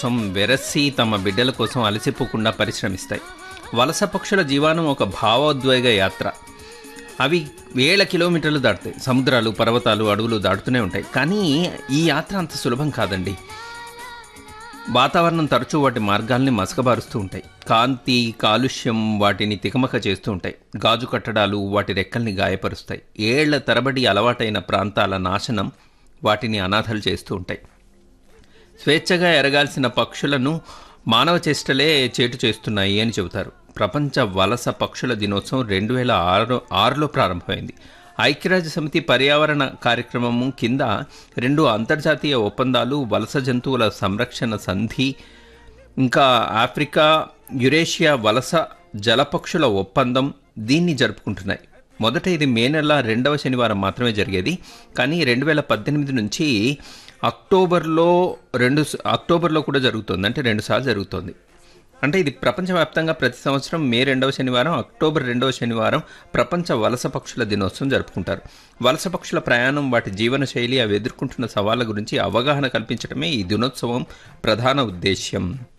కోసం వెరసి తమ బిడ్డల కోసం అలసిపోకుండా పరిశ్రమిస్తాయి వలస పక్షుల జీవనం ఒక భావోద్వేగ యాత్ర అవి వేల కిలోమీటర్లు దాటుతాయి సముద్రాలు పర్వతాలు అడవులు దాటుతూనే ఉంటాయి కానీ ఈ యాత్ర అంత సులభం కాదండి వాతావరణం తరచూ వాటి మార్గాల్ని మసకబారుస్తూ ఉంటాయి కాంతి కాలుష్యం వాటిని తికమక చేస్తూ ఉంటాయి గాజు కట్టడాలు వాటి రెక్కల్ని గాయపరుస్తాయి ఏళ్ల తరబడి అలవాటైన ప్రాంతాల నాశనం వాటిని అనాథలు చేస్తూ ఉంటాయి స్వేచ్ఛగా ఎరగాల్సిన పక్షులను మానవ చేష్టలే చేటు చేస్తున్నాయి అని చెబుతారు ప్రపంచ వలస పక్షుల దినోత్సవం రెండు వేల ఆరు ఆరులో ప్రారంభమైంది ఐక్యరాజ్య సమితి పర్యావరణ కార్యక్రమము కింద రెండు అంతర్జాతీయ ఒప్పందాలు వలస జంతువుల సంరక్షణ సంధి ఇంకా ఆఫ్రికా యురేషియా వలస జలపక్షుల ఒప్పందం దీన్ని జరుపుకుంటున్నాయి మొదట ఇది మే నెల రెండవ శనివారం మాత్రమే జరిగేది కానీ రెండు వేల పద్దెనిమిది నుంచి అక్టోబర్లో రెండు అక్టోబర్లో కూడా జరుగుతుంది అంటే రెండుసార్లు జరుగుతుంది అంటే ఇది ప్రపంచవ్యాప్తంగా ప్రతి సంవత్సరం మే రెండవ శనివారం అక్టోబర్ రెండవ శనివారం ప్రపంచ వలస పక్షుల దినోత్సవం జరుపుకుంటారు వలస పక్షుల ప్రయాణం వాటి జీవన శైలి అవి ఎదుర్కొంటున్న సవాళ్ళ గురించి అవగాహన కల్పించడమే ఈ దినోత్సవం ప్రధాన ఉద్దేశ్యం